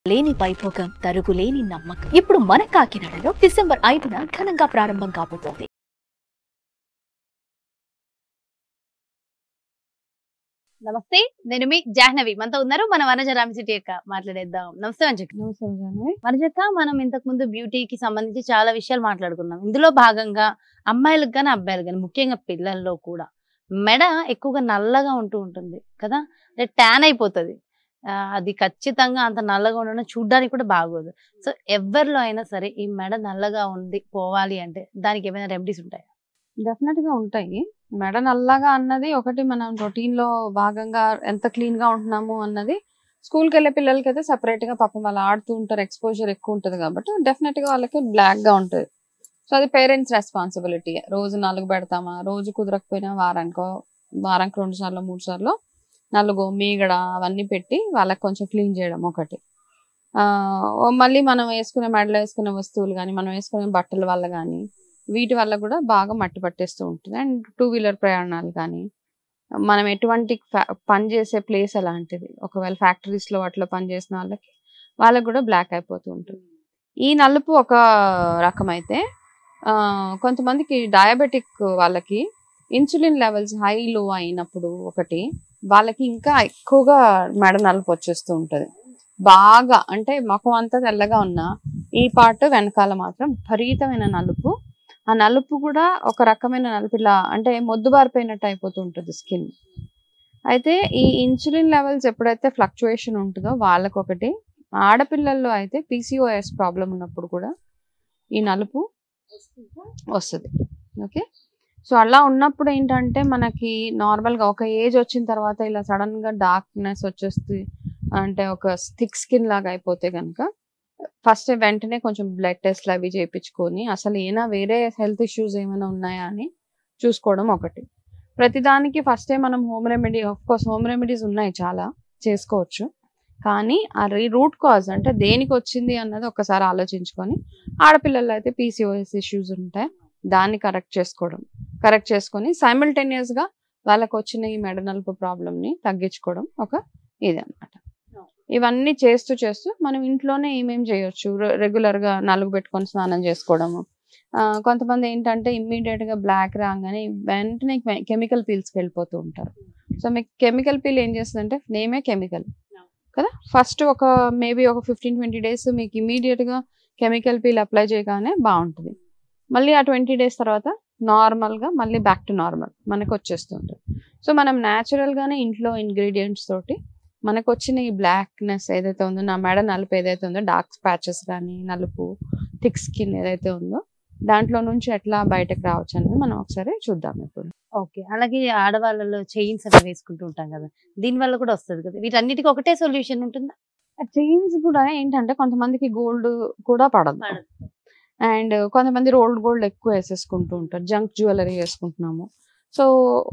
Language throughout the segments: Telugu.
లేని వైభోగం తరుగులేని నమ్మకం ఇప్పుడు మన కాకినాడలో డిసెంబర్ ఐదున ఘనంగా ప్రారంభం కాబోతోంది నమస్తే నేను మీ జాహ్నవి మనతో ఉన్నారు మన వనజ రామసిటీ యొక్క మాట్లాడేద్దాం నమస్తే వంజక నమస్తే జాహ్నవి. వనజక మనం ఇంతకు ముందు బ్యూటీకి సంబంధించి చాలా విషయాలు మాట్లాడుకున్నాం ఇందులో భాగంగా అమ్మాయిలకు కానీ అబ్బాయిలకు కానీ ముఖ్యంగా పిల్లల్లో కూడా మెడ ఎక్కువగా నల్లగా ఉంటూ ఉంటుంది కదా అంటే ట్యాన్ అయిపోతుంది ఆ, అది ఖచ్చితంగా అంత నల్లగా ఉండడం చూడడానికి కూడా బాగోదు సో ఎవరిలో అయినా సరే ఈ మెడ నల్లగా ఉంది పోవాలి అంటే దానికి ఏమైనా రెమెడీస్ ఉంటాయి డెఫినెట్ గా ఉంటాయి మెడ నల్లగా అన్నది ఒకటి మనం రొటీన్ లో భాగంగా ఎంత క్లీన్ గా ఉంటున్నాము అన్నది స్కూల్ కి వెళ్ళే పిల్లలకి అయితే సెపరేట్ గా పాపం వాళ్ళు ఆడుతూ ఉంటారు ఎక్స్పోజర్ ఎక్కువ ఉంటది కాబట్టి డెఫినెట్ గా వాళ్ళకి బ్లాక్ గా ఉంటది సో అది పేరెంట్స్ రెస్పాన్సిబిలిటీ రోజు నలుగు పెడతామా రోజు కుదరకపోయినా వారానికో వారానికి రెండు సార్లు మూడు సార్లు నలుగు మీగడ అవన్నీ పెట్టి వాళ్ళకి కొంచెం క్లీన్ చేయడం ఒకటి ఆ, ఓ మళ్ళీ మనం వేసుకునే మెడలో వేసుకునే వస్తువులు కానీ మనం వేసుకునే బట్టల వల్ల కానీ వీటి వల్ల కూడా బాగా మట్టి పట్టేస్తూ ఉంటుంది అండ్ టూ వీలర్ ప్రయాణాలు కానీ మనం ఎటువంటి fa- పని చేసే ప్లేస్ అలాంటిది ఒకవేళ factories లో వాటిలో పని చేసిన వాళ్ళకి వాళ్ళకి కూడా బ్లాక్ అయిపోతూ ఉంటుంది ఈ నలుపు ఒక రకం అయితే ఆ, కొంతమందికి డయాబెటిక్ వాళ్ళకి ఇన్సులిన్ లెవెల్స్ హై లో అయినప్పుడు ఒకటి వాళ్ళకి ఇంకా ఎక్కువగా మెడ నలుపు వచ్చేస్తూ ఉంటది బాగా అంటే ముఖం అంతా తెల్లగా ఉన్నా ఈ పార్ట్ వెనకాల మాత్రం విపరీతమైన నలుపు ఆ నలుపు కూడా ఒక రకమైన నలుపు ఇలా అంటే మొద్దుబారిపోయినట్టు అయిపోతూ ఉంటుంది స్కిన్ అయితే ఈ ఇన్సులిన్ లెవెల్స్ ఎప్పుడైతే ఫ్లక్చుయేషన్ ఉంటుందో వాళ్ళకి ఒకటి ఆడపిల్లల్లో అయితే పీసీఓఎస్ ప్రాబ్లం ఉన్నప్పుడు కూడా ఈ నలుపు వస్తుంది ఓకే సో అలా ఉన్నప్పుడు ఏంటంటే మనకి నార్మల్ గా ఒక ఏజ్ వచ్చిన తర్వాత ఇలా సడన్ గా డార్క్నెస్ వచ్చేస్తుంది అంటే ఒక థిక్ స్కిన్ లాగా అయిపోతే కనుక ఫస్ట్ వెంటనే కొంచెం బ్లడ్ టెస్ట్లు అవి చేయించుకొని అసలు ఏమైనా వేరే హెల్త్ ఇష్యూస్ ఏమైనా ఉన్నాయా అని చూసుకోవడం ఒకటి ప్రతిదానికి ఫస్టే మనం home remedy of course home remedies ఉన్నాయి చాలా చేసుకోవచ్చు కానీ ఆ రూట్ కాజ్ అంటే దేనికి వచ్చింది అన్నది ఒకసారి ఆలోచించుకొని ఆడపిల్లల్లో అయితే పీసీఓఎస్ ఇష్యూస్ ఉంటాయి దాన్ని కరెక్ట్ చేసుకోవడం కరెక్ట్ చేసుకొని simultaneous గా వాళ్ళకి వచ్చిన ఈ మెడ నలుపు problem ని తగ్గించుకోవడం ఒక ఇది అన్నమాట ఇవన్నీ చేస్తూ చేస్తూ మనం ఇంట్లోనే ఏమేం చేయొచ్చు రె- regular గా నలుగు పెట్టుకొని స్నానం చేసుకోవడము ఆ, కొంతమంది ఏంటంటే ఇమ్మీడియట్ గా బ్లాక్ రాగానే వెంటనే కెమికల్ పీల్స్కి వెళ్ళిపోతూ ఉంటారు సో మీకు కెమికల్ పీల్ ఏం చేస్తుందంటే నేమే కెమికల్ కదా ఫస్ట్ ఒక మేబీ ఒక ఫిఫ్టీన్ ట్వంటీ డేస్ మీకు ఇమీడియట్ గా కెమికల్ పీల్ అప్లై చేయగానే బాగుంటుంది మళ్ళీ ఆ ట్వంటీ డేస్ తర్వాత నార్మల్ గా మళ్ళీ బ్యాక్ టు నార్మల్ మనకు వచ్చేస్తుంటుంది సో మనం natural గానే ఇంట్లో ఇంగ్రీడియంట్స్ తోటి మనకు వచ్చిన ఈ బ్లాక్నెస్ ఏదైతే ఉందో నా మెడ నలుపు ఏదైతే ఉందో డార్క్ ప్యాచెస్ కానీ నలుపు థిక్ స్కిన్ ఏదైతే ఉందో దాంట్లో నుంచి ఎట్లా బయటకు రావచ్చు అనేది మనం ఒకసారి చూద్దాం ఇప్పుడు ఓకే అలాగే ఆడవాళ్ళలో చైన్స్ అవి వేసుకుంటూ ఉంటాం కదా దీని వల్ల కూడా వస్తుంది కదా వీటన్నిటికీ ఒకటే సొల్యూషన్ ఉంటుందా చైన్స్ కూడా ఏంటంటే కొంతమందికి గోల్డ్ కూడా పడదు పడదు. అండ్ కొంతమంది రోల్డ్ గోల్డ్ ఎక్కువ వేసేసుకుంటూ ఉంటారు జంక్ జ్యువెలరీ వేసుకుంటున్నాము సో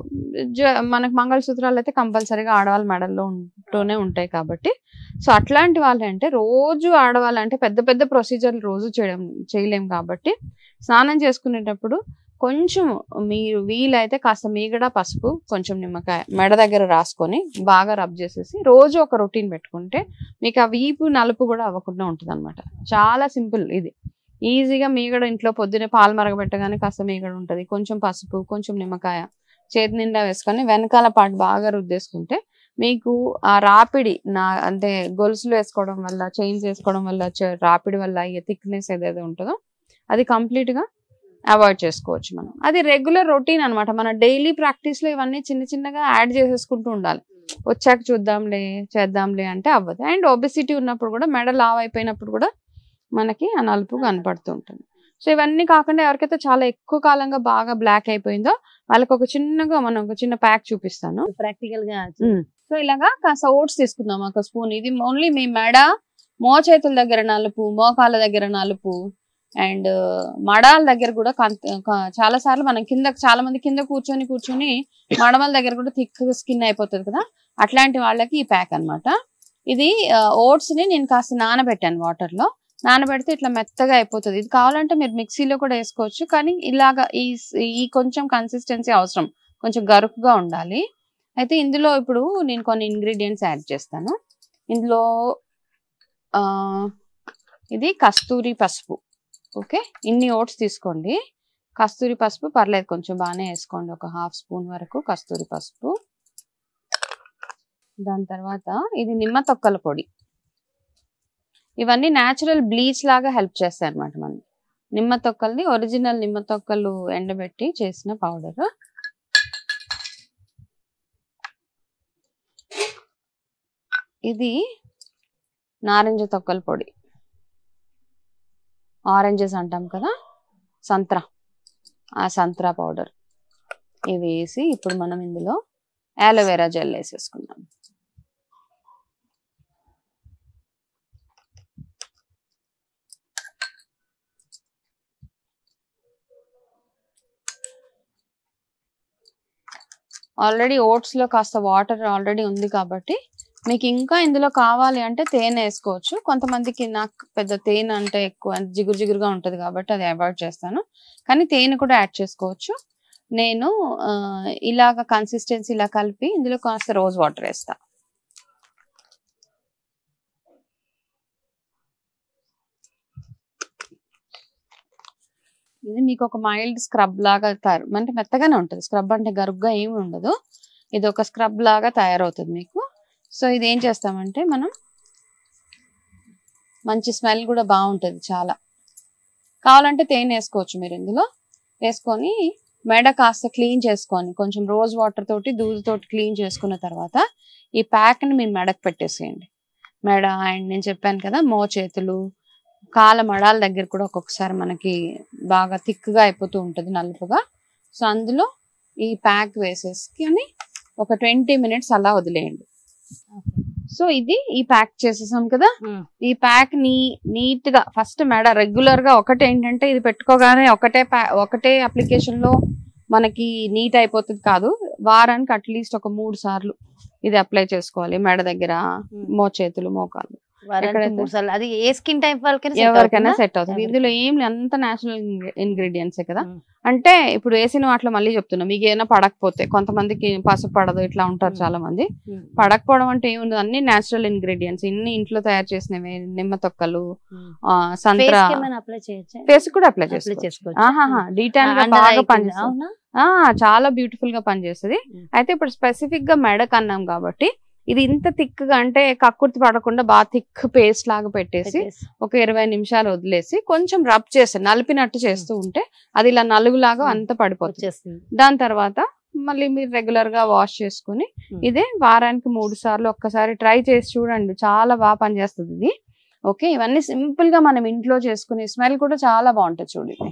జ- మనకు మంగళసూత్రాలు అయితే కంపల్సరీగా ఆడవాళ్ళ మెడల్లో ఉంటూనే ఉంటాయి కాబట్టి సో అట్లాంటి వాళ్ళు అంటే రోజు ఆడవాళ్ళు అంటే పెద్ద పెద్ద ప్రొసీజర్లు రోజు చేయడం చేయలేం కాబట్టి స్నానం చేసుకునేటప్పుడు కొంచెం మీరు వీలైతే కాస్త మీగడ పసుపు కొంచెం నిమ్మకాయ మెడ దగ్గర రాసుకొని బాగా రబ్ చేసేసి రోజు ఒక రొటీన్ పెట్టుకుంటే మీకు ఆ వీపు నలుపు కూడా అవ్వకుండా ఉంటుంది చాలా సింపుల్ ఇది ఈజీగా మీగడ ఇంట్లో పొద్దునే పాలు మరగబెట్టగానే కాస్త మీగడ ఉంటుంది కొంచెం పసుపు కొంచెం నిమ్మకాయ చేతి నిండా వేసుకొని వెనకాల పాటు బాగా రుద్దేసుకుంటే మీకు ఆ రాపిడి నా అంటే గొలుసులు వేసుకోవడం వల్ల చైన్స్ వేసుకోవడం వల్ల వచ్చే రాపిడి వల్ల అయ్యే థిక్నెస్ ఏదైతే ఉంటుందో అది complete గా అవాయిడ్ చేసుకోవచ్చు మనం అది రెగ్యులర్ రొటీన్ అన్నమాట మన డైలీ ప్రాక్టీస్ లో ఇవన్నీ చిన్న చిన్నగా యాడ్ చేసేసుకుంటూ ఉండాలి వచ్చాక చూద్దాంలే చేద్దాంలే అంటే అవ్వదు అండ్ ఒబెసిటీ ఉన్నప్పుడు కూడా మెడ లావ్ అయిపోయినప్పుడు కూడా మనకి ఆ నలుపు కనపడుతూ ఉంటుంది సో ఇవన్నీ కాకుండా ఎవరికైతే చాలా ఎక్కువ కాలంగా బాగా బ్లాక్ అయిపోయిందో వాళ్ళకి ఒక చిన్నగా మనం ఒక చిన్న ప్యాక్ చూపిస్తాను ప్రాక్టికల్ గా సో ఇలాగా కాస్త ఓట్స్ తీసుకుందాం ఒక స్పూన్ ఇది ఓన్లీ మీ మెడ మోచేతుల దగ్గర నలుపు మోకాల దగ్గర నలుపు అండ్ మడాల దగ్గర కూడా చాలా సార్లు మనం కింద చాలా మంది కింద కూర్చొని కూర్చొని మడమల దగ్గర కూడా థిక్ స్కిన్ అయిపోతుంది కదా అట్లాంటి వాళ్ళకి ఈ ప్యాక్ అన్నమాట ఇది ఓట్స్ ని నేను కాస్త నానబెట్టాను వాటర్ లో నానబెడితే ఇట్లా మెత్తగా అయిపోతుంది ఇది కావాలంటే మీరు మిక్సీలో కూడా వేసుకోవచ్చు కానీ ఇలాగా ఈ ఈ కొంచెం కన్సిస్టెన్సీ అవసరం కొంచెం గరుకుగా ఉండాలి అయితే ఇందులో ఇప్పుడు నేను కొన్ని ఇంగ్రీడియంట్స్ యాడ్ చేస్తాను ఇందులో ఆ, ఇది కస్తూరి పసుపు ఓకే ఇన్ని ఓట్స్ తీసుకోండి కస్తూరి పసుపు పర్లేదు కొంచెం బాగానే వేసుకోండి ఒక హాఫ్ స్పూన్ వరకు కస్తూరి పసుపు దాని తర్వాత ఇది నిమ్మ తొక్కల పొడి ఇవన్నీ న్యాచురల్ బ్లీచ్ లాగా హెల్ప్ చేస్తాయి అనమాట మనం నిమ్మ తొక్కల్ని ఒరిజినల్ నిమ్మ తొక్కలు ఎండబెట్టి చేసిన పౌడర్ ఇది నారింజ తొక్కల పొడి ఆరెంజెస్ అంటాం కదా సంత్రా ఆ సంత్రా పౌడర్ ఇవి వేసి ఇప్పుడు మనం ఇందులో యాలోవెరా జెల్ వేసేసుకుందాం ఆల్రెడీ ఓట్స్ లో కాస్త వాటర్ ఆల్రెడీ ఉంది కాబట్టి మీకు ఇంకా ఇందులో కావాలి అంటే తేనె వేసుకోవచ్చు కొంతమందికి నాకు పెద్ద తేనె అంటే ఎక్కువ జిగురు జిగురుగా ఉంటది కాబట్టి అది అవాయిడ్ చేస్తాను కానీ తేనె కూడా యాడ్ చేసుకోవచ్చు నేను ఆ, ఇలాగ కన్సిస్టెన్సీ ఇలా కలిపి ఇందులో కాస్త రోజ్ వాటర్ వేస్తా ఇది మీకు ఒక మైల్డ్ స్క్రబ్ లాగా తయారు అంటే మెత్తగానే ఉంటుంది స్క్రబ్ అంటే గరుగ్గా ఏమి ఉండదు ఇది ఒక స్క్రబ్ లాగా తయారవుతుంది మీకు సో ఇది ఏం చేస్తామంటే మనం మంచి స్మెల్ కూడా బాగుంటుంది చాలా కావాలంటే తేనె వేసుకోవచ్చు మీరు ఇందులో వేసుకొని మెడ కాస్త క్లీన్ చేసుకొని కొంచెం రోజ్ వాటర్ తోటి దూదితోటి క్లీన్ చేసుకున్న తర్వాత ఈ ప్యాక్ని మీ మెడకు పెట్టేసేయండి మెడ అండ్ నేను చెప్పాను కదా మో చేతులు కాళ్ళ మడాల దగ్గర కూడా ఒక్కొక్కసారి మనకి బాగా థిక్గా అయిపోతూ ఉంటుంది నలుపుగా సో అందులో ఈ ప్యాక్ వేసేసుకొని ఒక ట్వంటీ మినిట్స్ అలా వదిలేయండి సో ఇది ఈ ప్యాక్ చేసేసాం కదా Hmm. ఈ ప్యాక్ ని నీట్ గా ఫస్ట్ మెడ రెగ్యులర్ గా ఒకటి ఏంటంటే ఇది పెట్టుకోగానే ఒకటే pa- ఒకటే అప్లికేషన్ లో మనకి నీట్ అయిపోతుంది కాదు వారానికి అట్లీస్ట్ ఒక మూడు సార్లు ఇది అప్లై చేసుకోవాలి మెడ దగ్గర మో చేతులు మోకాలు వారానికి ఎక్కడైతే- మూడు సార్లు అది ఏ స్కిన్ టైప్ వాళ్ళకైనా set ఎవరికైనా అవుతుందా? సెట్ అవుతుంది ఎవరికి? ఇందులో ఏం లేదు, అంత నేచురల్ ఇంగ్రీడియంట్స్ కదా Hmm. అంటే ఇప్పుడు వేసిన వాటిలో మళ్ళీ చెప్తున్నా మీకు ఏమైనా పడకపోతే కొంతమందికి పసుపు పడదు ఇట్లా ఉంటారు Hmm. చాలా మంది Hmm. పడకపోవడం అంటే ఏముంది అన్ని నేచురల్ ఇంగ్రీడియంట్స్ ఇన్ని ఇంట్లో తయారు చేసినవి నిమ్మ తొక్కలు Hmm. ఆ, సంత్ర Face కి ఏమైనా అప్లై చేయొచ్చా ఫేస్ కూడా అప్లై అప్లై చేసుకోవచ్చు చేసుకోవచ్చు ఆహాహా డీటాన్ గా Under eye బాగా కింద, పనిచేస్తుంది అవునా ఆ, చాలా బ్యూటిఫుల్ గా పనిచేస్తుంది Mm. అయితే ఇప్పుడు స్పెసిఫిక్ గా మెడకు అన్నాం కాబట్టి ఇది ఇంత థిక్ గా అంటే కక్కుర్తి పడకుండా బాగా థిక్ పేస్ట్ లాగా పెట్టేసి పెట్టేసి. ఒక ఇరవై నిమిషాలు వదిలేసి కొంచెం రబ్ చేస్తే నలిపినట్టు చేస్తూ ఉంటే అది ఇలా నలుగులాగా Mm. అంత పడిపోతుంది వచ్చేస్తుంది దాని తర్వాత మళ్ళీ మీరు రెగ్యులర్ గా వాష్ చేసుకుని Hmm. ఇదే వారానికి మూడు సార్లు ఒక్కసారి ట్రై చేసి చూడండి చాలా బాగా పనిచేస్తుంది ఇది ఓకే ఇవన్నీ సింపుల్ గా మనం ఇంట్లో చేసుకునే స్మెల్ కూడా చాలా బాగుంటుంది చూడండి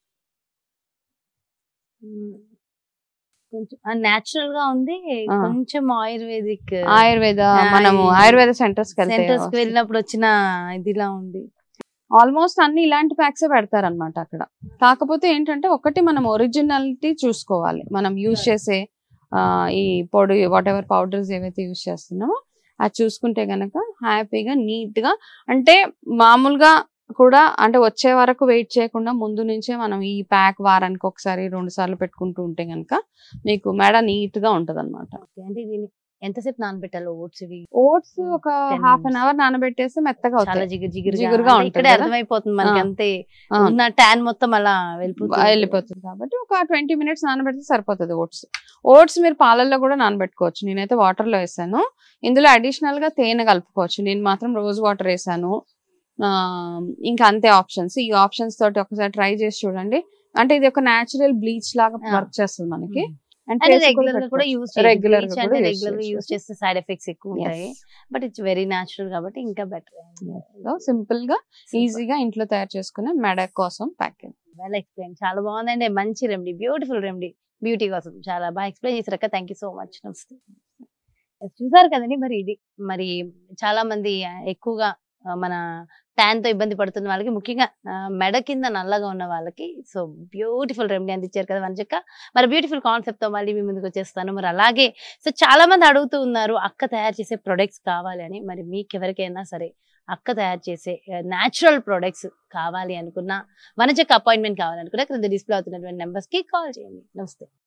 ఉమ్. కొంచెం నాచురల్ గా ఉంది ఆ. కొంచెం ఆయుర్వేదిక్ ఆయుర్వేద ఆ, మనము ఈ ఆయుర్వేద సెంటర్స్ సెంటర్స్ కి వెళ్ళినప్పుడు వచ్చిన ఇదిలా ఉంది ఆల్మోస్ట్ అన్ని ఇలాంటి ప్యాక్స్ పెడతారు అనమాట అక్కడ కాకపోతే ఏంటంటే ఒకటి మనం ఒరిజినాలిటీ చూసుకోవాలి మనం యూజ్ చేసే ఆ, ఈ పొడి వాట్ ఎవర్ పౌడర్స్ ఏవైతే యూజ్ చేస్తున్నామో అది చూసుకుంటే గనక హ్యాపీగా నీట్ గా అంటే మామూలుగా కూడా అంటే వచ్చే వరకు వెయిట్ చేయకుండా ముందు నుంచే మనం ఈ ప్యాక్ వారానికి ఒకసారి రెండు సార్లు పెట్టుకుంటూ ఉంటే గనక మీకు మెడ నీట్ గా ఉంటది అనమాట Okay, అంటే దీన్ని ఎంతసేపు నానబెట్టాలి ఓట్స్ ఇవి ఓట్స్ ఒక 10 హాఫ్ అన్ minutes. అవర్ నానబెట్టేస్తే మెత్తగా చాలా అవుతాయి జిగురు జిగురుగా జిగురుగా అంటే ఉంటుంది ఇక్కడే కదా? అర్థమైపోతుంది మనకి ఆ. అంతే ఆ. ఉన్న ట్యాన్ మొత్తం అలా వెళ్ళిపోతుంది వెళ్ళిపోతుంది కాబట్టి ఒక ట్వంటీ మినిట్స్ నానబెడితే సరిపోతుంది ఓట్స్ ఓట్స్ మీరు పాలల్లో కూడా నానబెట్టుకోవచ్చు నేనైతే వాటర్ లో వేసాను ఇందులో అడిషనల్ గా తేనె కలుపుకోవచ్చు నేను మాత్రం రోజ్ వాటర్ వేసాను ఆ, ఇంకా అంతే ఆప్షన్స్ ఈ ఆప్షన్స్ తోటి ఒకసారి ట్రై చేసి చూడండి అంటే ఇది ఒక నేచురల్ బ్లీచ్ లాగా ఆ. వర్క్ చేస్తుంది మనకి అంటే face కూడా రెగ్యులర్ గా కూడా పెట్టుకోవచ్చు. యూజ్ Regular గా అంటే కూడా use రెగ్యులర్ గా యూజ్ చేయొచ్చు. చేస్తే సైడ్ ఎఫెక్ట్స్ ఎక్కువ ఉంటాయి Yes. But it's very natural కాబట్టి ఇంకా బెటర్ సో సింపుల్ గా ఈజీగా ఇంట్లో తయారు చేసుకునే మెడ కోసం ప్యాకెట్ వెల్ ఎక్స్ప్లెయిన్ చాలా బాగుందండి మంచి రెమెడీ బ్యూటిఫుల్ రెమెడీ బ్యూటీ కోసం చాలా బాగా ఎక్స్ప్లెయిన్ చేశారక్క థ్యాంక్ యూ సో మచ్ నమస్తే Yes, చూసారు కదండి మరి ఇది మరి చాలా మంది ఆ, ఎక్కువగా ఆ, మన ట్యాన్ తో ఇబ్బంది పడుతున్న వాళ్ళకి ముఖ్యంగా ఆ, మెడ కింద నల్లగా ఉన్న వాళ్ళకి సో బ్యూటిఫుల్ రెమెడీ అందించారు కదా వంచక్క మరి బ్యూటిఫుల్ కాన్సెప్ట్ తో మళ్ళీ మీ ముందుకు వచ్చేస్తాను మరి అలాగే సో చాలా మంది అడుగుతూ ఉన్నారు అక్క తయారు చేసే ప్రొడక్ట్స్ కావాలి అని మరి మీకు ఎవరికైనా సరే అక్క తయారు చేసే న్యాచురల్ ప్రొడక్ట్స్ కావాలి అనుకున్నా వనచక్క అపాయింట్మెంట్ కావాలనుకున్నా క్రింద డిస్ప్లే అవుతున్నటువంటి నెంబర్స్ కి కాల్ చేయండి నమస్తే